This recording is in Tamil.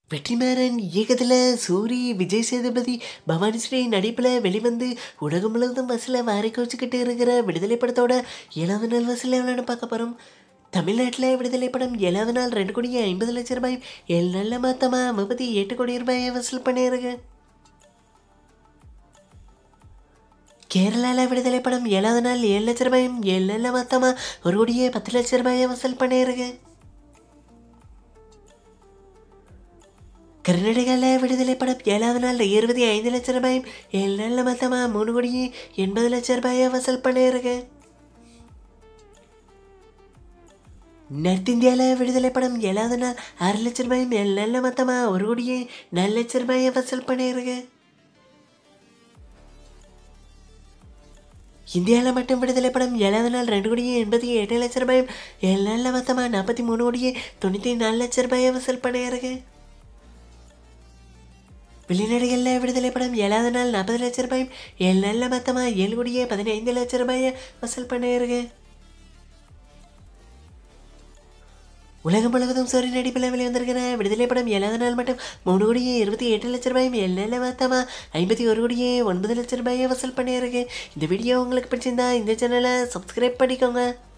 வெற்றிமாறன் இயக்கத்தில் சூரி விஜய் சேதுபதி பவானி ஸ்ரீ நடிப்பில் வெளிவந்து உலகம் முழுவதும் வசூலை வாரி கோச்சிக்கிட்டு இருக்கிற விடுதலை படத்தோட ஏழாவது நாள் வசூல் எவ்வளோன்னு பார்க்க போகிறோம் தமிழ்நாட்டில் விடுதலை படம் ஏழாவது நாள் ரெண்டு கோடி ஐம்பது லட்சம் ரூபாய் ஏழு நல்ல மொத்தமாக முப்பத்தி எட்டு கோடி ரூபாயை வசூல் பண்ணியிருக்கு கேரளாவில் விடுதலை படம் ஏழாவது நாள் ஏழு லட்ச ரூபாயும் ஏழு நல்ல மொத்தமாக ஒரு கோடியே பத்து லட்ச ரூபாயை வசூல் பண்ணியிருக்கு கர்நாடகாவில் விடுதலை படம் ஏழாவது நாள் இருபத்தி ஐந்து லட்சம் ரூபாயும் ஏழு நாளில் மொத்தமாக மூணு கோடியே எண்பது லட்சம் ரூபாயை வசூல் பண்ணியிருக்கு நார்த் இந்தியாவில் விடுதலை படம் ஏழாவது நாள் ஆறு லட்சம் ரூபாயும் ஏழு நாளில் மொத்தமாக ஒரு கோடியே நாலு லட்சம் ரூபாயை வசூல் பண்ணியிருக்கு இந்தியாவில் மட்டும் விடுதலை படம் ஏழாவது நாள் ரெண்டு கோடியே எண்பத்தி எட்டு லட்சம் ரூபாயும் ஏழு நாளில் மொத்தமாக நாற்பத்தி மூணு கோடியே தொண்ணூற்றி நாலு லட்சம் ரூபாயை வசூல் பண்ணியிருக்கு வெளிநாடுகளில் விடுதலை படம் ஏழாவது நாள் நாற்பது லட்சம் ரூபாயும் ஏழு நாளில் மொத்தமாக ஏழு கோடியே பதினைந்து லட்சம் ரூபாயை வசூல் பண்ணியிருக்கு உலகம் முழுவதும் சூரிய நடிப்பில் வெளிவந்திருக்கிற விடுதலை படம் ஏழாவது நாள் மட்டும் மூணு கோடியே இருபத்தி எட்டு லட்சம் ரூபாயும் ஏழு நாளில் மொத்தமாக ஐம்பத்தி ஒரு கோடியே ஒன்பது லட்சம் ரூபாயை வசூல் பண்ணியிருக்கு இந்த வீடியோ உங்களுக்கு பிடிச்சிருந்தா இந்த சேனலை சப்ஸ்கிரைப் பண்ணிக்கோங்க